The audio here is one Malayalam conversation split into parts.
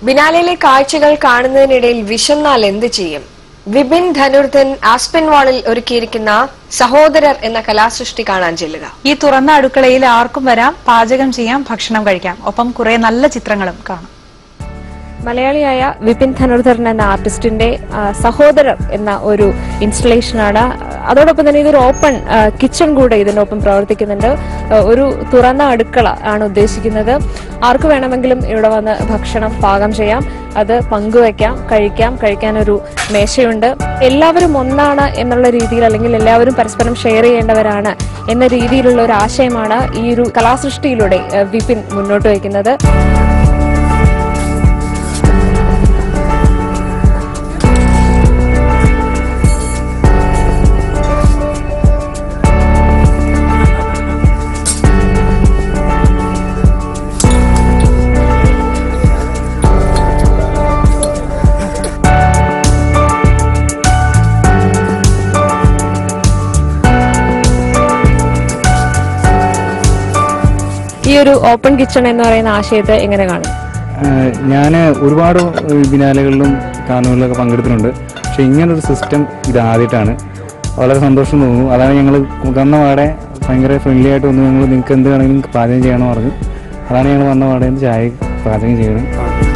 ബിനാലിലെ കാഴ്ചകൾ കാണുന്നതിനിടയിൽ വിശന്നാൽ എന്ത് ചെയ്യും വിപിൻ ധനുർധൻ ആസ്പെൻ വാളിൽ ഒരുക്കിയിരിക്കുന്ന സഹോദരർ എന്ന കലാസൃഷ്ടി കാണാൻ ചെല്ലുക ഈ തുറന്ന അടുക്കളയിൽ ആർക്കും വരാം പാചകം ചെയ്യാം ഭക്ഷണം കഴിക്കാം ഒപ്പം കുറെ നല്ല ചിത്രങ്ങളും കാണാം മലയാളിയായ വിപിൻ ധനുർധരൻ എന്ന ആർട്ടിസ്റ്റിന്റെ ആ, സഹോദരർ എന്ന ഒരു ഇൻസ്റ്റലേഷനാണ് അതോടൊപ്പം തന്നെ ഇതൊരു ഓപ്പൺ കിച്ചൺ കൂടെ ഇതിനൊപ്പം പ്രവർത്തിക്കുന്നുണ്ട് ആ, ഒരു തുറന്ന അടുക്കള ആണ് ഉദ്ദേശിക്കുന്നത് ആർക്ക് വേണമെങ്കിലും ഇവിടെ വന്ന് ഭക്ഷണം പാകം ചെയ്യാം അത് പങ്കുവെക്കാം കഴിക്കാം കഴിക്കാൻ ഒരു മേശയുണ്ട് എല്ലാവരും ഒന്നാണ് എന്നുള്ള രീതിയിൽ അല്ലെങ്കിൽ എല്ലാവരും പരസ്പരം ഷെയർ ചെയ്യേണ്ടവരാണ് എന്ന രീതിയിലുള്ള ഒരു ആശയമാണ് ഈ ഒരു കലാസൃഷ്ടിയിലൂടെ ആ, വിപിൻ മുന്നോട്ട് വയ്ക്കുന്നത് ഈ ഒരു ഓപ്പൺ കിച്ചൺ എന്ന് പറയുന്ന ആശയത്തെ എങ്ങനെ കാണും ഞാൻ ഒരുപാട് ബിനാലകളിലും കാർണിവലിലൊക്കെ പങ്കെടുത്തിട്ടുണ്ട് പക്ഷെ ഇങ്ങനൊരു സിസ്റ്റം ഇത് ആദ്യമായിട്ടാണ് വളരെ സന്തോഷം തോന്നുന്നു അതാണ് ഞങ്ങൾ വന്ന പാടെ ഭയങ്കര ഫ്രണ്ട്ലി ആയിട്ട് വന്നു ഞങ്ങൾ നിങ്ങൾക്ക് എന്ത് വേണമെങ്കിലും പാചകം ചെയ്യണമെന്ന് പറഞ്ഞു അതാണ് ഞങ്ങൾ വന്ന പാടെ ചായ പാചകം ചെയ്യണം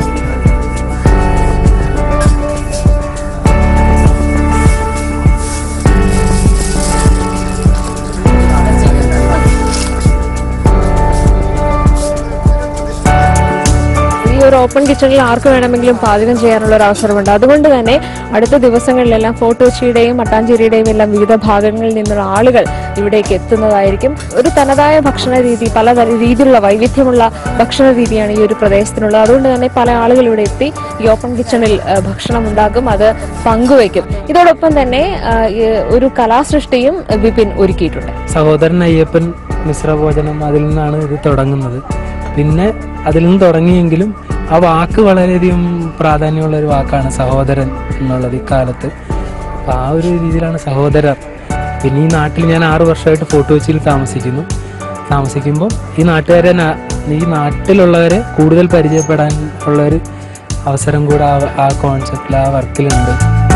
ഈ ഒരു ഓപ്പൺ കിച്ചണിൽ ആർക്ക് വേണമെങ്കിലും പാചകം ചെയ്യാനുള്ള ഒരു അവസരമുണ്ട് അതുകൊണ്ട് തന്നെ അടുത്ത ദിവസങ്ങളിലെല്ലാം ഫോർട്ട് കൊച്ചിയുടെയും മട്ടാഞ്ചേരിയുടെയും എല്ലാം വിവിധ ഭാഗങ്ങളിൽ നിന്നുള്ള ആളുകൾ ഇവിടേക്ക് എത്തുന്നതായിരിക്കും ഒരു തനതായ ഭക്ഷണ രീതി പല തര- രീതിയിലുള്ള വൈവിധ്യമുള്ള ഭക്ഷണ രീതിയാണ് ഈ ഒരു പ്രദേശത്തിനുള്ളത് അതുകൊണ്ട് തന്നെ പല ആളുകൾ ഇവിടെ എത്തി ഈ ഓപ്പൺ കിച്ചണിൽ ആ, ഭക്ഷണം ഉണ്ടാക്കും അത് പങ്കുവയ്ക്കും ഇതോടൊപ്പം തന്നെ ആ, ഈ ഒരു കലാസൃഷ്ടിയും വിപിൻ ഒരുക്കിയിട്ടുണ്ട് സഹോദരൻ അയ്യപ്പൻ മിശ്രഭോജനം അതിൽ നിന്നാണ് ഇത് തുടങ്ങുന്നത് പിന്നെ അതിൽ നിന്ന് തുടങ്ങിയെങ്കിലും ആ വാക്ക് വളരെയധികം പ്രാധാന്യമുള്ള ഒരു വാക്കാണ് സഹോദരൻ എന്നുള്ളത് ഇക്കാലത്ത് അപ്പം ആ ഒരു രീതിയിലാണ് സഹോദരർ പിന്നെ ഈ നാട്ടിൽ ഞാൻ ആറു വർഷമായിട്ട് ഫോർട്ട് കൊച്ചിയിൽ താമസിക്കുന്നു താമസിക്കുമ്പോൾ ഈ നാട്ടുകാരെ ന- ഈ നാട്ടിലുള്ളവരെ കൂടുതൽ പരിചയപ്പെടാൻ ഉള്ള ഒരു അവസരം കൂടെ ആ- ആ കോൺസെപ്റ്റിൽ ആ വർക്കിലുണ്ട്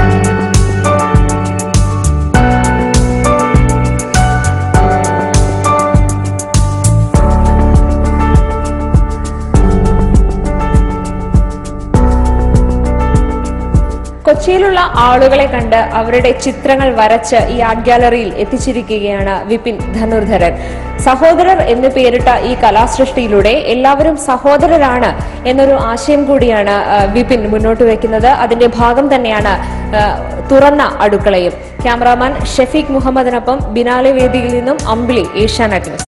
കൊച്ചിയിലുള്ള ആളുകളെ കണ്ട് അവരുടെ ചിത്രങ്ങൾ വരച്ച് ഈ ആർട്ട് ഗാലറിയിൽ എത്തിച്ചിരിക്കുകയാണ് വിപിൻ ധനുർധരൻ സഹോദരർ എന്ന് പേരിട്ട ഈ കലാസൃഷ്ടിയിലൂടെ എല്ലാവരും സഹോദരരാണ് എന്നൊരു ആശയം കൂടിയാണ് ആ, വിപിൻ മുന്നോട്ട് വെക്കുന്നത് അതിന്റെ ഭാഗം തന്നെയാണ് ആ, തുറന്ന അടുക്കളയും ക്യാമറാമാൻ ഷെഫീഖ് മുഹമ്മദിനൊപ്പം ബിനാലെ വേദിയിൽ നിന്നും അമ്പിളി ഏഷ്യാനെറ്റ് ന്യൂസ്